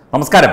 നമസ്കാരം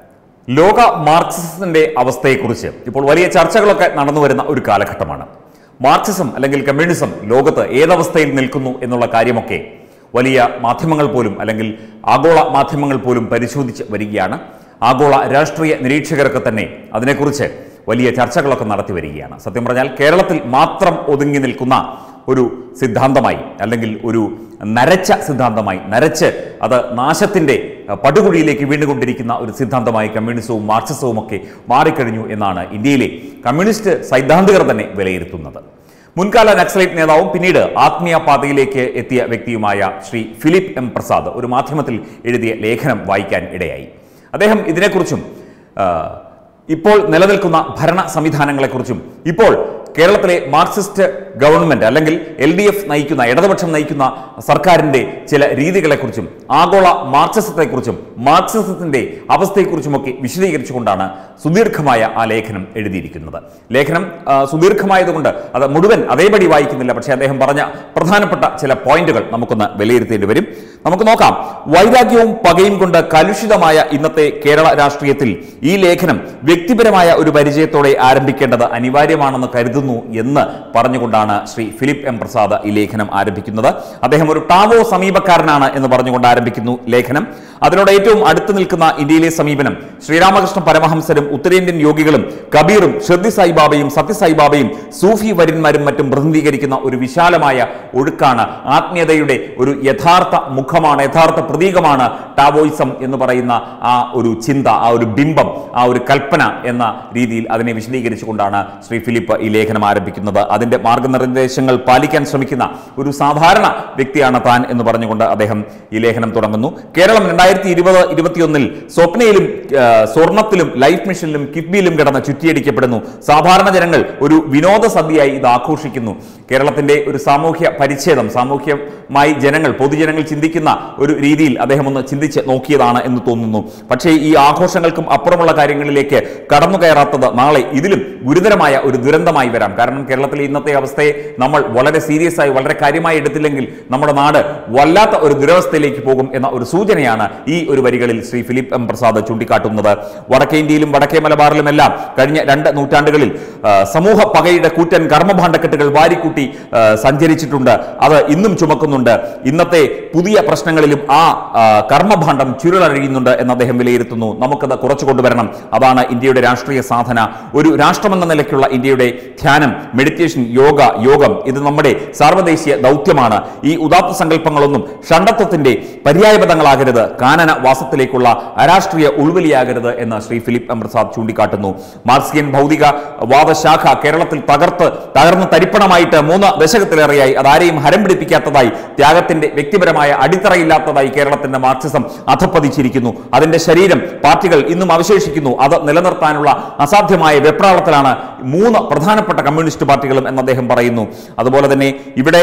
ലോക മാർക്സിസത്തിന്റെ അവസ്ഥയെക്കുറിച്ച് ഇപ്പോൾ വലിയ ചർച്ചകളൊക്കെ നടന്നു വരുന്ന ഒരു കാലഘട്ടമാണ് മാർക്സിസം അല്ലെങ്കിൽ കമ്മ്യൂണിസം ലോകത്ത് ഏതവസ്ഥയിൽ നിൽക്കുന്നു എന്നുള്ള കാര്യമൊക്കെ വലിയ മാധ്യമങ്ങൾ പോലും അല്ലെങ്കിൽ ആഗോള മാധ്യമങ്ങൾ പോലും പരിശോധിച്ച് വരികയാണ് ആഗോള രാഷ്ട്രീയ നിരീക്ഷകരൊക്കെ തന്നെ അതിനെക്കുറിച്ച് വലിയ ചർച്ചകളൊക്കെ നടത്തി വരികയാണ് സത്യം പറഞ്ഞാൽ കേരളത്തിൽ മാത്രം ഒതുങ്ങി നിൽക്കുന്ന ഒരു സിദ്ധാന്തമായി അല്ലെങ്കിൽ ഒരു നരച്ച സിദ്ധാന്തമായി നരച്ച് അത് നാശത്തിന്റെ അഹ്, പടുകുഴിയിലേക്ക് വീണുകൊണ്ടിരിക്കുന്ന ഒരു സിദ്ധാന്തമായി കമ്മ്യൂണിസവും മാർക്സിസവും ഒക്കെ മാറിക്കഴിഞ്ഞു എന്നാണ് ഇന്ത്യയിലെ കമ്മ്യൂണിസ്റ്റ് സൈദ്ധാന്തികർ തന്നെ വിലയിരുത്തുന്നത് മുൻകാല നക്സലൈറ്റ് നേതാവും പിന്നീട് ആത്മീയ പാതയിലേക്ക് എത്തിയ വ്യക്തിയുമായ ശ്രീ ഫിലിപ്പ് എം പ്രസാദ് ഒരു മാധ്യമത്തിൽ എഴുതിയ ലേഖനം വായിക്കാൻ ഇടയായി അദ്ദേഹം ഇതിനെക്കുറിച്ചും ആ, ഇപ്പോൾ നിലനിൽക്കുന്ന ഭരണ സംവിധാനങ്ങളെക്കുറിച്ചും ഇപ്പോൾ കേരളത്തിലെ മാർക്സിസ്റ്റ് ഗവൺമെന്റ് അല്ലെങ്കിൽ എൽ ഡി എഫ് നയിക്കുന്ന ഇടതുപക്ഷം നയിക്കുന്ന സർക്കാരിന്റെ ചില രീതികളെക്കുറിച്ചും ആഗോള മാർക്സിസത്തെക്കുറിച്ചും മാർക്സിസത്തിന്റെ അവസ്ഥയെക്കുറിച്ചുമൊക്കെ വിശദീകരിച്ചുകൊണ്ടാണ് സുദീർഘമായ ആ ലേഖനം എഴുതിയിരിക്കുന്നത് ലേഖനം ആ, സുദീർഘമായതുകൊണ്ട് അത് മുഴുവൻ അതേപടി വായിക്കുന്നില്ല പക്ഷേ അദ്ദേഹം പറഞ്ഞ പ്രധാനപ്പെട്ട ചില പോയിന്റുകൾ നമുക്കൊന്ന് വിലയിരുത്തേണ്ടി വരും നമുക്ക് നോക്കാം വൈരാഗ്യവും പകയും കൊണ്ട് കലുഷിതമായ ഇന്നത്തെ കേരള രാഷ്ട്രീയത്തിൽ ഈ ലേഖനം വ്യക്തിപരമായ ഒരു പരിചയത്തോടെ ആരംഭിക്കേണ്ടത് അനിവാര്യമാണെന്ന് കരുതുന്നു എന്ന് പറഞ്ഞുകൊണ്ടാണ് ശ്രീ ഫിലിപ്പ് എം പ്രസാദ് ഈ ലേഖനം ആരംഭിക്കുന്നത് അദ്ദേഹം ഒരു ടാവോ സമീപക്കാരനാണ് എന്ന് പറഞ്ഞുകൊണ്ട് ആരംഭിക്കുന്നു ലേഖനം അതിനോട് ഏറ്റവും അടുത്ത് നിൽക്കുന്ന ഇന്ത്യയിലെ സമീപനം ശ്രീരാമകൃഷ്ണ പരമഹംസരും ഉത്തരേന്ത്യൻ യോഗികളും കബീറും ഷെർദി സായിബാബയും സത്യസായിബാബയും സൂഫി വര്യന്മാരും മറ്റും പ്രതിനിധീകരിക്കുന്ന ഒരു വിശാലമായ ഒഴുക്കാണ് ആത്മീയതയുടെ ഒരു യഥാർത്ഥ മുഖമാണ് യഥാർത്ഥ പ്രതീകമാണ് ടാവോയിസം എന്ന് പറയുന്ന ആ ഒരു ചിന്ത ആ ഒരു ബിംബം ആ ഒരു കൽപ്പന എന്ന രീതിയിൽ അതിനെ വിശദീകരിച്ചുകൊണ്ടാണ് ശ്രീ ഫിലിപ്പ് ഈ ലേഖനം ആരംഭിക്കുന്നത് അതിന്റെ മാർഗനിർദ്ദേശങ്ങൾ പാലിക്കാൻ ശ്രമിക്കുന്ന ഒരു സാധാരണ വ്യക്തിയാണ് താൻ എന്ന് പറഞ്ഞുകൊണ്ട് അദ്ദേഹം ഈ ലേഖനം തുടങ്ങുന്നു കേരളം രണ്ടായിരത്തി ഇരുപത് ഇരുപത്തിയൊന്നിൽ സ്വപ്നയിലും ആ, സ്വർണത്തിലും ലൈഫ് മിഷനിലും കിഫ്ബിയിലും കിടന്ന് ചുറ്റിയടിക്കപ്പെടുന്നു സാധാരണ ജനങ്ങൾ ഒരു വിനോദ സദ്യയായി ഇത് ആഘോഷിക്കുന്നു കേരളത്തിന്റെ ഒരു സാമൂഹ്യ പരിച്ഛേദം സാമൂഹ്യമായി ജനങ്ങൾ പൊതുജനങ്ങൾ ചിന്തിക്കുന്ന ഒരു രീതിയിൽ അദ്ദേഹം ഒന്ന് ചിന്തിച്ച് നോക്കിയതാണ് എന്ന് തോന്നുന്നു പക്ഷേ ഈ ആഘോഷങ്ങൾക്കും അപ്പുറമുള്ള കാര്യങ്ങളിലേക്ക് കടന്നു കയറാത്തത് നാളെ ഇതിലും ഗുരുതരമായ ഒരു ദുരന്തമായി വരാം കാരണം കേരളത്തിലെ ഇന്നത്തെ അവസ്ഥയെ നമ്മൾ വളരെ സീരിയസ് ആയി വളരെ കാര്യമായി എടുത്തില്ലെങ്കിൽ നമ്മുടെ നാട് വല്ലാത്ത ഒരു ദുരവസ്ഥയിലേക്ക് പോകും എന്ന ഒരു സൂചനയാണ് ഈ ഒരു വരികളിൽ ശ്രീ ഫിലിപ്പ് എം പ്രസാദ് ചൂണ്ടിക്കാട്ടുന്നത് വടക്കേ ഇന്ത്യയിലും വടക്കേ മലബാറിലുമെല്ലാം കഴിഞ്ഞ രണ്ട് നൂറ്റാണ്ടുകളിൽ ആ, സമൂഹ പകയുടെ കൂറ്റൻ കർമ്മഭാണ്ഡക്കെട്ടുകൾ വാരിക്കൂട്ടി ആ, സഞ്ചരിച്ചിട്ടുണ്ട് അത് ഇന്നും ചുമക്കുന്നുണ്ട് ഇന്നത്തെ പുതിയ പ്രശ്നങ്ങളിലും ആ ആ, കർമ്മഭാണ്ഡം ചുരുളഴിയുന്നുണ്ട് എന്ന് അദ്ദേഹം വിലയിരുത്തുന്നു നമുക്കത് കുറച്ചു കൊണ്ടുവരണം അതാണ് ഇന്ത്യയുടെ രാഷ്ട്രീയ സാധന ഒരു രാഷ്ട്രമെന്ന നിലയ്ക്കുള്ള ഇന്ത്യയുടെ ധ്യാനം മെഡിറ്റേഷൻ യോഗ യോഗം ഇത് നമ്മുടെ സാർവദേശീയ ദൗത്യമാണ് ഈ ഉദാത്ത സങ്കല്പങ്ങളൊന്നും ഷണ്ടത്വത്തിന്റെ പര്യായപദങ്ങളാകരുത് കാനന വാസത്തിലേക്കുള്ള അരാഷ്ട്രീയ ഉൾവലിയാകരുത് എന്ന് ശ്രീ ഫിലിപ്പ് എം പ്രസാദ് ചൂണ്ടിക്കാട്ടുന്നു മാർക്സിയൻ ഭൗതിക വാദശാഖ കേരളത്തിൽ തകർത്ത് തകർന്ന് തരിപ്പണമായിട്ട് മൂന്ന് ദശകത്തിലേറെയായി അതാരെയും ഹരം പിടിപ്പിക്കാത്തതായി ത്യാഗത്തിന്റെ വ്യക്തിപരമായ അടിത്തറയില്ലാത്തതായി കേരളത്തിന്റെ മാർക്സിസം അധപ്പതിച്ചിരിക്കുന്നു അതിന്റെ ശരീരം പാർട്ടികൾ ഇന്നും അവശേഷിക്കുന്നു അത് നിലനിർത്താനുള്ള അസാധ്യമായ വെപ്രാളത്തിലാണ് മൂന്ന് പ്രധാനപ്പെട്ട കമ്മ്യൂണിസ്റ്റ് പാർട്ടികളും എന്ന് അദ്ദേഹം പറയുന്നു അതുപോലെ തന്നെ ഇവിടെ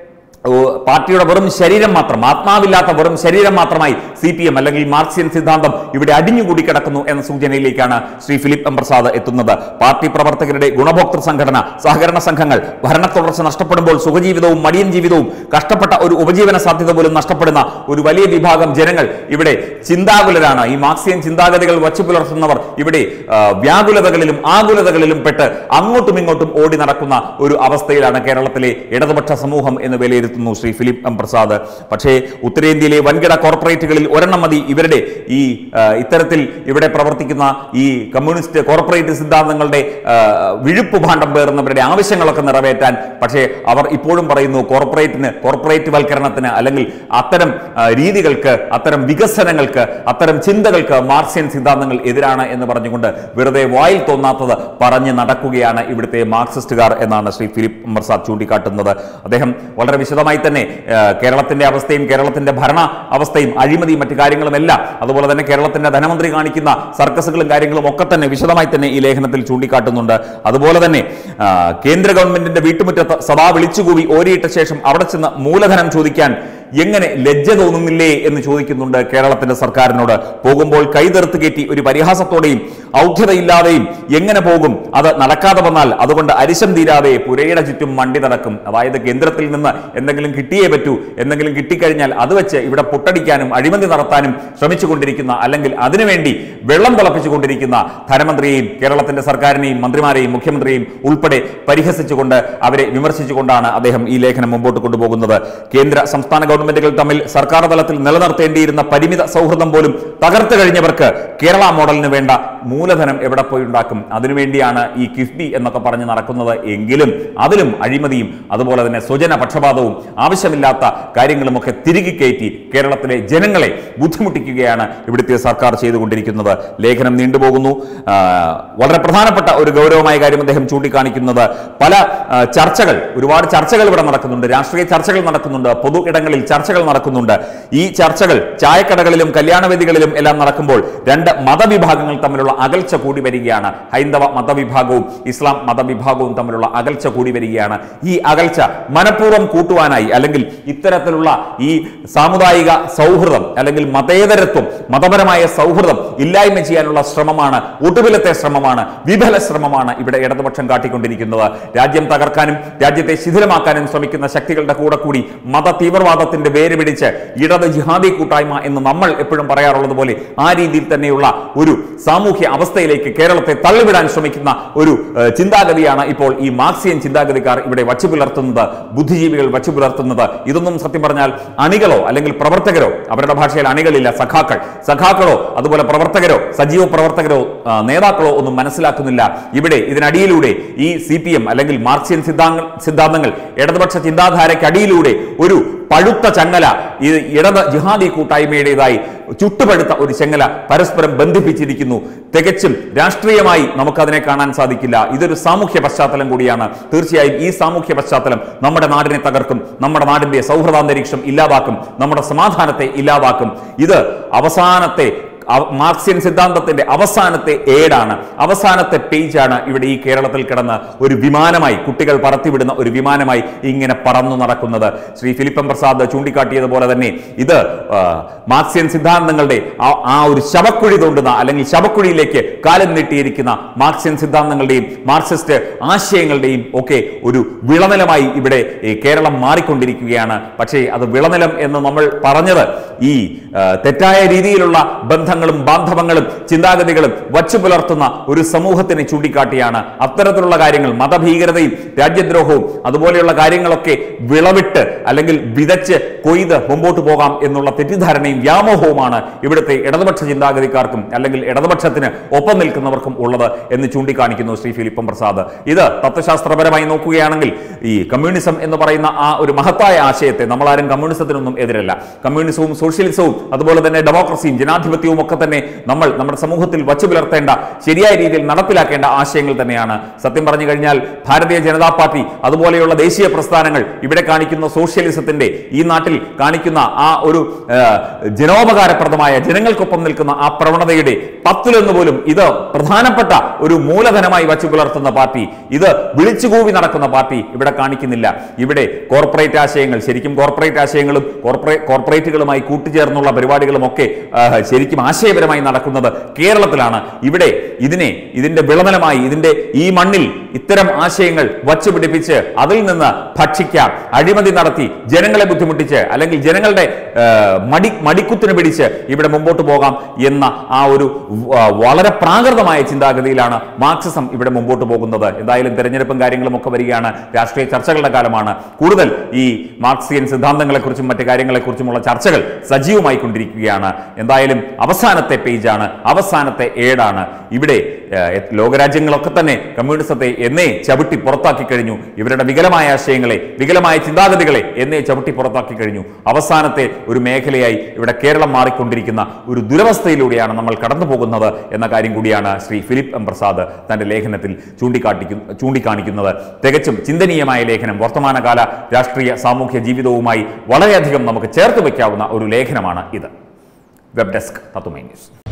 ഓ, പാർട്ടിയുടെ വെറും ശരീരം മാത്രം ആത്മാവില്ലാത്ത വെറും ശരീരം മാത്രമായി സി പി എം അല്ലെങ്കിൽ മാർക്സിയൻ സിദ്ധാന്തം ഇവിടെ അടിഞ്ഞുകൂടി കിടക്കുന്നു എന്ന സൂചനയിലേക്കാണ് ശ്രീ ഫിലിപ്പ് എം പ്രസാദ് എത്തുന്നത് പാർട്ടി പ്രവർത്തകരുടെ ഗുണഭോക്തൃ സംഘടന സഹകരണ സംഘങ്ങൾ ഭരണ തുടർച്ച നഷ്ടപ്പെടുമ്പോൾ സുഖജീവിതവും മടിയൻ ജീവിതവും കഷ്ടപ്പെട്ട ഒരു ഉപജീവന സാധ്യത പോലും നഷ്ടപ്പെടുന്ന ഒരു വലിയ വിഭാഗം ജനങ്ങൾ ഇവിടെ ചിന്താകുലരാണ് ഈ മാർക്സിയൻ ചിന്താഗതികൾ വച്ചു പുലർത്തുന്നവർ ഇവിടെ ആ, വ്യാകുലതകളിലും ആകുലതകളിലും പെട്ട് അങ്ങോട്ടും ഇങ്ങോട്ടും ഓടി നടക്കുന്ന ഒരു അവസ്ഥയിലാണ് കേരളത്തിലെ ഇടതുപക്ഷ സമൂഹം എന്ന് വിലയിരുത്തുന്നു ശ്രീ ഫിലിപ്പ് എം പ്രസാദ് പക്ഷേ ഉത്തരേന്ത്യയിലെ വൻകിട കോർപ്പറേറ്റുകളിൽ ഒരെണ്ണം മതി ഇവരുടെ ഈ ആ, ഇത്തരത്തിൽ ഇവിടെ പ്രവർത്തിക്കുന്ന ഈ കമ്മ്യൂണിസ്റ്റ് കോർപ്പറേറ്റ് സിദ്ധാന്തങ്ങളുടെ ആ, വിഴുപ്പ് ഭാണ്ഡം പേറുന്നവരുടെ ആവശ്യങ്ങളൊക്കെ നിറവേറ്റാൻ പക്ഷേ അവർ ഇപ്പോഴും പറയുന്നു കോർപ്പറേറ്റിന് കോർപ്പറേറ്റ് വൽക്കരണത്തിന് അല്ലെങ്കിൽ അത്തരം ആ, രീതികൾക്ക് അത്തരം വികസനങ്ങൾക്ക് അത്തരം ചിന്തകൾക്ക് മാർക്സിയൻ സിദ്ധാന്തങ്ങൾ എതിരാണ് എന്ന് പറഞ്ഞുകൊണ്ട് വെറുതെ വായിൽ തോന്നാത്തത് പറഞ്ഞ് നടക്കുകയാണ് ഇവിടുത്തെ മാർക്സിസ്റ്റുകാർ എന്നാണ് ശ്രീ ഫിലിപ്പ് പ്രസാദ് ചൂണ്ടിക്കാട്ടുന്നത് അദ്ദേഹം വളരെ വിശദമായി തന്നെ ആ, കേരളത്തിന്റെ അവസ്ഥയും കേരളത്തിന്റെ ഭരണ അവസ്ഥയും അഴിമതിയും മറ്റു കാര്യങ്ങളുമെല്ലാം അതുപോലെ തന്നെ കേരളത്തിന്റെ ധനമന്ത്രി കാണിക്കുന്ന സർക്കസുകളും കാര്യങ്ങളും ഒക്കെ തന്നെ വിശദമായി തന്നെ ഈ ലേഖനത്തിൽ ചൂണ്ടിക്കാട്ടുന്നുണ്ട് അതുപോലെ തന്നെ ആ, കേന്ദ്ര ഗവൺമെന്റിന്റെ വീട്ടുമുറ്റത്ത് സദാ വിളിച്ചുകൂവി ഓരിയിട്ട ശേഷം അവിടെ ചെന്ന് മൂലധനം ചോദിക്കാൻ എങ്ങനെ ലജ്ജ തോന്നുന്നില്ലേ എന്ന് ചോദിക്കുന്നുണ്ട് കേരളത്തിന്റെ സർക്കാരിനോട് പോകുമ്പോൾ കൈതെറുത്ത് കയറ്റി ഒരു പരിഹാസത്തോടെയും ഔദ്ധ്യതയില്ലാതെയും എങ്ങനെ പോകും അത് നടക്കാതെ വന്നാൽ അതുകൊണ്ട് അരിശം തീരാതെ പുരയുടെ ചുറ്റും മണ്ടി നടക്കും അതായത് കേന്ദ്രത്തിൽ നിന്ന് എന്തെങ്കിലും കിട്ടിയേ പറ്റൂ എന്തെങ്കിലും കിട്ടിക്കഴിഞ്ഞാൽ അത് വെച്ച് ഇവിടെ പൊട്ടടിക്കാനും അഴിമതി നടത്താനും ശ്രമിച്ചുകൊണ്ടിരിക്കുന്ന അല്ലെങ്കിൽ അതിനുവേണ്ടി വെള്ളം തിളപ്പിച്ചുകൊണ്ടിരിക്കുന്ന ധനമന്ത്രിയെയും കേരളത്തിന്റെ സർക്കാരിനെയും മന്ത്രിമാരെയും മുഖ്യമന്ത്രിയെയും ഉൾപ്പെടെ പരിഹസിച്ചുകൊണ്ട് അവരെ വിമർശിച്ചുകൊണ്ടാണ് അദ്ദേഹം ഈ ലേഖനം മുമ്പോട്ട് കൊണ്ടുപോകുന്നത് കേന്ദ്ര സംസ്ഥാന ഗവൺമെന്റുകൾ തമ്മിൽ സർക്കാർ തലത്തിൽ നിലനിർത്തേണ്ടിയിരുന്ന പരിമിത സൗഹൃദം പോലും തകർത്തു കഴിഞ്ഞവർക്ക് കേരള മോഡലിന് വേണ്ട മൂലധനം എവിടെ പോയി ഉണ്ടാക്കും അതിനുവേണ്ടിയാണ് ഈ കിഫ്ബി എന്നൊക്കെ പറഞ്ഞ് നടക്കുന്നത് എങ്കിലും അതിലും അഴിമതിയും അതുപോലെ തന്നെ സ്വജന പക്ഷപാതവും ആവശ്യമില്ലാത്ത കാര്യങ്ങളുമൊക്കെ തിരികെ കയറ്റി കേരളത്തിലെ ജനങ്ങളെ ബുദ്ധിമുട്ടിക്കുകയാണ് ഇവിടുത്തെ സർക്കാർ ചെയ്തുകൊണ്ടിരിക്കുന്നത് ലേഖനം നീണ്ടുപോകുന്നു ആ, വളരെ പ്രധാനപ്പെട്ട ഒരു ഗൗരവമായ കാര്യം അദ്ദേഹം ചൂണ്ടിക്കാണിക്കുന്നത് പല ആ, ചർച്ചകൾ ഒരുപാട് ചർച്ചകൾ ഇവിടെ നടക്കുന്നുണ്ട് രാഷ്ട്രീയ ചർച്ചകൾ നടക്കുന്നുണ്ട് പൊതു ഇടങ്ങളിൽ ചർച്ചകൾ നടക്കുന്നുണ്ട് ഈ ചർച്ചകൾ ചായക്കടകളിലും കല്യാണവേദികളിലും എല്ലാം നടക്കുമ്പോൾ രണ്ട് മതവിഭാഗങ്ങൾ തമ്മിലുള്ള അകൽച്ച കൂടി വരികയാണ് ഹൈന്ദവ മതവിഭാഗവും ഇസ്ലാം മതവിഭാഗവും തമ്മിലുള്ള അകൽച്ച കൂടി വരികയാണ് ഈ അകൽച്ച മനഃപൂർവ്വം കൂട്ടുവാനായി അല്ലെങ്കിൽ ഇത്തരത്തിലുള്ള ഈ സാമുദായിക സൗഹൃദം അല്ലെങ്കിൽ മതേതരത്വം മതപരമായ സൗഹൃദം ഇല്ലായ്മ ചെയ്യാനുള്ള ശ്രമമാണ് ഒടുവിലത്തെ ശ്രമമാണ് വിഫല ശ്രമമാണ് ഇവിടെ ഇടതുപക്ഷം കാട്ടിക്കൊണ്ടിരിക്കുന്നത് രാജ്യം തകർക്കാനും രാജ്യത്തെ ശിഥിലമാക്കാനും ശ്രമിക്കുന്ന ശക്തികളുടെ കൂടെ കൂടി മത തീവ്രവാദത്തിന്റെ വേര് പിടിച്ച് ഇടത് ജിഹാദി കൂട്ടായ്മ എന്ന് നമ്മൾ എപ്പോഴും പറയാറുള്ളത് പോലെ ആ രീതിയിൽ തന്നെയുള്ള ഒരു സാമൂഹ്യ അവസ്ഥയിലേക്ക് കേരളത്തെ തള്ളിവിടാൻ ശ്രമിക്കുന്ന ഒരു ഏഹ്, ചിന്താഗതിയാണ് ഇപ്പോൾ ഈ മാർക്സിയൻ ചിന്താഗതിക്കാർ ഇവിടെ വച്ചു പുലർത്തുന്നത് ബുദ്ധിജീവികൾ വച്ചു പുലർത്തുന്നത് ഇതൊന്നും സത്യം പറഞ്ഞാൽ അണികളോ അല്ലെങ്കിൽ പ്രവർത്തകരോ അവരുടെ ഭാഷയിൽ അണികളില്ല സഖാക്കൾ സഖാക്കളോ അതുപോലെ പ്രവർത്തകരോ സജീവ പ്രവർത്തകരോ ആ, നേതാക്കളോ ഒന്നും മനസ്സിലാക്കുന്നില്ല ഇവിടെ ഇതിനടിയിലൂടെ ഈ സി പി എം അല്ലെങ്കിൽ മാർക്സിയൻ സിദ്ധാന്തങ്ങൾ സിദ്ധാന്തങ്ങൾ ഇടതുപക്ഷ ചിന്താധാരയ്ക്കടിയിലൂടെ ഒരു പഴുത്ത ചങ്ങല ഈ ഇടത് ജിഹാദി കൂട്ടായ്മയുടേതായി ചുട്ടുപഴുത്ത ഒരു ചങ്ങല പരസ്പരം ബന്ധിപ്പിച്ചിരിക്കുന്നു തികച്ചും രാഷ്ട്രീയമായി നമുക്കതിനെ കാണാൻ സാധിക്കില്ല ഇതൊരു സാമൂഹ്യ പശ്ചാത്തലം കൂടിയാണ് തീർച്ചയായും ഈ സാമൂഹ്യ പശ്ചാത്തലം നമ്മുടെ നാടിനെ തകർക്കും നമ്മുടെ നാടിന്റെ സൗഹൃദാന്തരീക്ഷം ഇല്ലാതാക്കും നമ്മുടെ സമാധാനത്തെ ഇല്ലാതാക്കും ഇത് അവസാനത്തെ അവ- മാർക്സിയൻ സിദ്ധാന്തത്തിന്റെ അവസാനത്തെ ഏടാണ് അവസാനത്തെ പേജാണ് ഇവിടെ ഈ കേരളത്തിൽ കിടന്ന് ഒരു വിമാനമായി കുട്ടികൾ പറത്തിവിടുന്ന ഒരു വിമാനമായി ഇങ്ങനെ പറന്നു നടക്കുന്നത് ശ്രീ ഫിലിപ്പം പ്രസാദ് ചൂണ്ടിക്കാട്ടിയതുപോലെ തന്നെ ഇത് ആ, മാർക്സിയൻ സിദ്ധാന്തങ്ങളുടെ ആ- ആ ഒരു ശവക്കുഴി തോണ്ടുന്ന അല്ലെങ്കിൽ ശവക്കുഴിയിലേക്ക് കാലം നീട്ടിയിരിക്കുന്ന മാർക്സിയൻ സിദ്ധാന്തങ്ങളുടെയും മാർക്സിസ്റ്റ് ആശയങ്ങളുടെയും ഒക്കെ ഒരു വിളനിലമായി ഇവിടെ ഈ കേരളം മാറിക്കൊണ്ടിരിക്കുകയാണ് പക്ഷേ അത് വിളനിലം എന്ന് നമ്മൾ പറഞ്ഞത് ഈ ആ, തെറ്റായ രീതിയിലുള്ള ബന്ധങ്ങളും ബാന്ധവങ്ങളും ചിന്താഗതികളും വച്ചു പുലർത്തുന്ന ഒരു സമൂഹത്തിനെ ചൂണ്ടിക്കാട്ടിയാണ് അത്തരത്തിലുള്ള കാര്യങ്ങൾ മതഭീകരതയും രാജ്യദ്രോഹവും അതുപോലെയുള്ള കാര്യങ്ങളൊക്കെ വിളവിട്ട് അല്ലെങ്കിൽ വിതച്ച് കൊയ്ത് മുമ്പോട്ട് പോകാം എന്നുള്ള തെറ്റിദ്ധാരണയും വ്യാമോഹവുമാണ് ഇവിടുത്തെ ഇടതുപക്ഷ ചിന്താഗതിക്കാർക്കും അല്ലെങ്കിൽ ഇടതുപക്ഷത്തിന് ഒപ്പം നിൽക്കുന്നവർക്കും ഉള്ളത് എന്ന് ചൂണ്ടിക്കാണിക്കുന്നു ശ്രീ ഫിലിപ്പം പ്രസാദ് ഇത് തത്വശാസ്ത്രപരമായി നോക്കുകയാണെങ്കിൽ ഈ കമ്മ്യൂണിസം എന്ന് പറയുന്ന ആ ഒരു മഹത്തായ ആശയത്തെ നമ്മളാരും കമ്മ്യൂണിസത്തിനൊന്നും എതിരല്ല കമ്മ്യൂണിസവും സോഷ്യലിസവും അതുപോലെ തന്നെ ഡെമോക്രസിയും ജനാധിപത്യവും ഒക്കെ തന്നെ നമ്മൾ നമ്മുടെ സമൂഹത്തിൽ വച്ചു പുലർത്തേണ്ട ശരിയായ രീതിയിൽ നടപ്പിലാക്കേണ്ട ആശയങ്ങൾ തന്നെയാണ് സത്യം പറഞ്ഞു കഴിഞ്ഞാൽ ഭാരതീയ ജനതാ പാർട്ടി അതുപോലെയുള്ള ദേശീയ പ്രസ്ഥാനങ്ങൾ ഇവിടെ കാണിക്കുന്ന സോഷ്യലിസത്തിന്റെ ഈ നാട്ടിൽ കാണിക്കുന്ന ആ ഒരു ആ, ജനോപകാരപ്രദമായ ജനങ്ങൾക്കൊപ്പം നിൽക്കുന്ന ആ പ്രവണതയുടെ പത്തിലൊന്ന് പോലും ഇത് പ്രധാനപ്പെട്ട ഒരു മൂലധനമായി വച്ചു പുലർത്തുന്ന പാർട്ടി ഇത് വിളിച്ചുകൂവി നടക്കുന്ന പാർട്ടി ഇവിടെ കാണിക്കുന്നില്ല ഇവിടെ കോർപ്പറേറ്റ് ആശയങ്ങൾ ശരിക്കും കോർപ്പറേറ്റ് ആശയങ്ങളും കോർപ്പറേ കോർപ്പറേറ്റുകളുമായി കൂട്ടുചേർന്നുള്ള പരിപാടികളും ഒക്കെ ആ, ശരിക്കും ആശയപരമായി നടക്കുന്നത് കേരളത്തിലാണ് ഇവിടെ ഇതിനെ ഇതിന്റെ വിളമലമായി ഇതിന്റെ ഈ മണ്ണിൽ ഇത്തരം ആശയങ്ങൾ വച്ചുപിടിപ്പിച്ച് അതിൽ നിന്ന് ഭക്ഷിക്കാം അഴിമതി നടത്തി ജനങ്ങളെ ബുദ്ധിമുട്ടിച്ച് അല്ലെങ്കിൽ ജനങ്ങളുടെ ആ, മടി മടിക്കുത്തിന് പിടിച്ച് ഇവിടെ മുമ്പോട്ട് പോകാം എന്ന ആ ഒരു വ- വളരെ പ്രാകൃതമായ ചിന്താഗതിയിലാണ് മാർക്സിസം ഇവിടെ മുമ്പോട്ട് പോകുന്നത് എന്തായാലും തെരഞ്ഞെടുപ്പും കാര്യങ്ങളും ഒക്കെ വരികയാണ് രാഷ്ട്രീയ ചർച്ചകളുടെ കാലമാണ് കൂടുതൽ ഈ മാർക്സിയൻ സിദ്ധാന്തങ്ങളെക്കുറിച്ചും മറ്റു കാര്യങ്ങളെക്കുറിച്ചുമുള്ള ചർച്ചകൾ സജീവമായി കൊണ്ടിരിക്കുകയാണ് എന്തായാലും അവസാനത്തെ പേജാണ് അവസാനത്തെ ഏടാണ് ഇവിടെ ഏഹ്, ലോകരാജ്യങ്ങളൊക്കെ തന്നെ കമ്മ്യൂണിസത്തെ എന്നേ ചവിട്ടി പുറത്താക്കി കഴിഞ്ഞു ഇവരുടെ വികലമായ ആശയങ്ങളെ വികലമായ ചിന്താഗതികളെ എന്നേ ചവിട്ടി പുറത്താക്കി കഴിഞ്ഞു അവസാനത്തെ ഒരു മേഖലയായി ഇവിടെ കേരളം മാറിക്കൊണ്ടിരിക്കുന്ന ഒരു ദുരവസ്ഥയിലൂടെയാണ് നമ്മൾ കടന്നു പോകുന്നത് എന്ന കാര്യം കൂടിയാണ് ശ്രീ ഫിലിപ്പ് എം പ്രസാദ് തന്റെ ലേഖനത്തിൽ ചൂണ്ടിക്കാട്ടിക്കു ചൂണ്ടിക്കാണിക്കുന്നത് തികച്ചും ചിന്തനീയമായ ലേഖനം വർത്തമാനകാല രാഷ്ട്രീയ സാമൂഹ്യ ജീവിതവുമായി വളരെയധികം നമുക്ക് ചേർത്ത് വയ്ക്കാവുന്ന ഒരു ലേഖനമാണ് ഇത് വെബ് ഡെസ്ക് തത്തുമൈ ന്യൂസ്